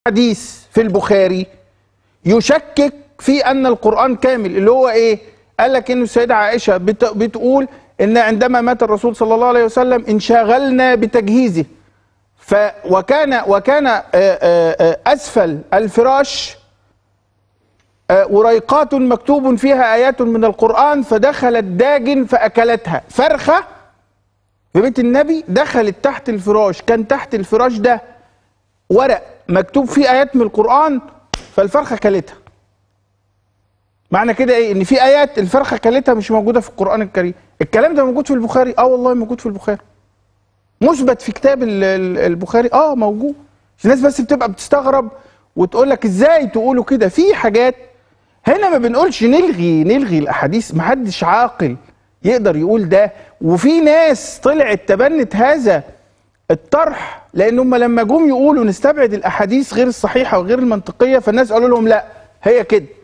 حديث في البخاري يشكك في ان القران كامل اللي هو ايه قال لك ان السيده عائشه بت بتقول ان عندما مات الرسول صلى الله عليه وسلم انشغلنا بتجهيزه ف وكان وكان آه، آه، آه، اسفل الفراش آه، وريقات مكتوب فيها ايات من القران فدخلت داجن فاكلتها فرخه في بيت النبي دخلت تحت الفراش كان تحت الفراش ده ورق مكتوب فيه ايات من القران فالفرخه كلتها معنى كده ايه ان في ايات الفرخه كلتها مش موجوده في القران الكريم الكلام ده موجود في البخاري اه والله موجود في البخاري مثبت في كتاب ال- ال- البخاري اه موجود الناس بس بتبقى بتستغرب وتقول لك ازاي تقولوا كده في حاجات هنا ما بنقولش نلغي نلغي الاحاديث محدش عاقل يقدر يقول ده وفي ناس طلعت تبنت هذا الطرح لان هم لما جم يقولوا نستبعد الاحاديث غير الصحيحه وغير المنطقيه فالناس قالوا لهم لا هي كده